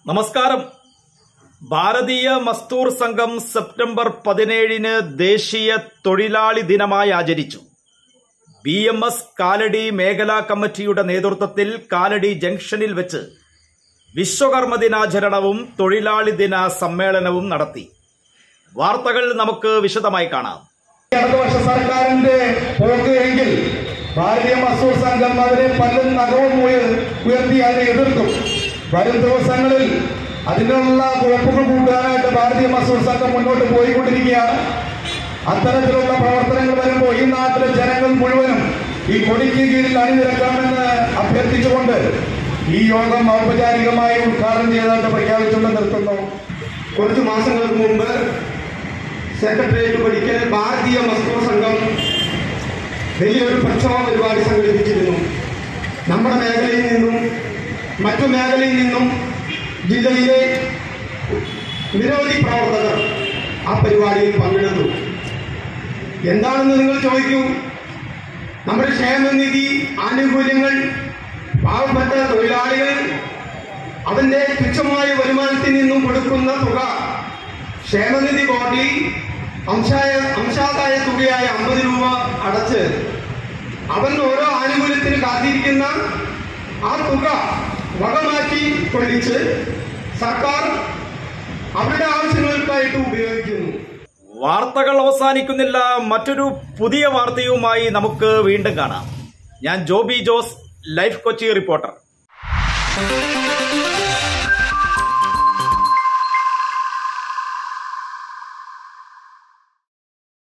നമസ്കാരം ഭാരതീയ മസ്തൂർ സംഘം സെപ്റ്റംബർ പതിനേഴിന് ദേശീയ തൊഴിലാളി ദിനമായി ആചരിച്ചു ബി എം എസ് കാലടി മേഖലാ കമ്മിറ്റിയുടെ നേതൃത്വത്തിൽ കാലടി ജംഗ്ഷനിൽ വെച്ച് വിശ്വകർമ്മ ദിനാചരണവും തൊഴിലാളി ദിന സമ്മേളനവും നടത്തി വാർത്തകൾ നമുക്ക് വിശദമായി കാണാം അടുത്ത വർഷ സർക്കാരിന്റെ പോക്ക് എങ്കിൽ ഭാരതീയ മസൂർ സംഘം അതിനെ പല്ലും നഖവും ഉയ- ഉയർത്തി അതിനെ എതിർക്കും വരും ദിവസങ്ങളിൽ അതിനുള്ള കുഴപ്പങ്ങൾ കൂട്ടാനായിട്ട് ഭാരതീയ മസൂർ സംഘം മുന്നോട്ട് പോയിക്കൊണ്ടിരിക്കുകയാണ് അത്തരത്തിലുള്ള പ്രവർത്തനങ്ങൾ വരുമ്പോൾ ഈ നാട്ടിലെ ജനങ്ങൾ മുഴുവനും ഈ കൊടിക്ക് കീഴിൽ അണിനിരക്കണമെന്ന് അഭ്യർത്ഥിച്ചുകൊണ്ട് ഈ യോഗം ഔപചാരികമായി ഉദ്ഘാടനം ചെയ്തതായിട്ട് പ്രഖ്യാപിച്ചുകൊണ്ട് നിർത്തുന്നു കുറച്ച് മാസങ്ങൾക്ക് മുമ്പ് സെക്രട്ടേറിയറ്റ് പഠിക്കൽ ഭാരതീയ മസ്തൂർ സംഘം വലിയൊരു പ്രക്ഷോഭ പരിപാടി സംഘടിപ്പിച്ചിരുന്നു നമ്മുടെ മേഖലയിൽ നിന്നും മറ്റു മേഖലയിൽ നിന്നും ജില്ലയിലെ നിരവധി പ്രവർത്തകർ ആ പരിപാടിയിൽ പങ്കെടുത്തു എന്താണെന്ന് നിങ്ങൾ ചോദിക്കൂ നമ്മുടെ ക്ഷേമനിധി ആനുകൂല്യങ്ങൾ പാവപ്പെട്ട തൊഴിലാളികൾ അവന്റെ തുച്ഛമായ വരുമാനത്തിൽ നിന്നും കൊടുക്കുന്ന തുക ക്ഷേമനിധി ബോർഡിൽ അംശായ അംശാദായ തുകയായ അമ്പത് രൂപ അടച്ച് അവൻ ഓരോ ആനുകൂല്യത്തിന് കാത്തിരിക്കുന്ന ആ തുക വകമാറ്റി കൊള്ളിച്ച് സർക്കാർ അവരുടെ ആവശ്യങ്ങൾക്കായിട്ട് ഉപയോഗിക്കുന്നു വാർത്തകൾ അവസാനിക്കുന്നില്ല മറ്റൊരു പുതിയ വാർത്തയുമായി നമുക്ക് വീണ്ടും കാണാം ഞാൻ ജോബി ജോസ് ലൈഫ് കൊച്ചി റിപ്പോർട്ടർ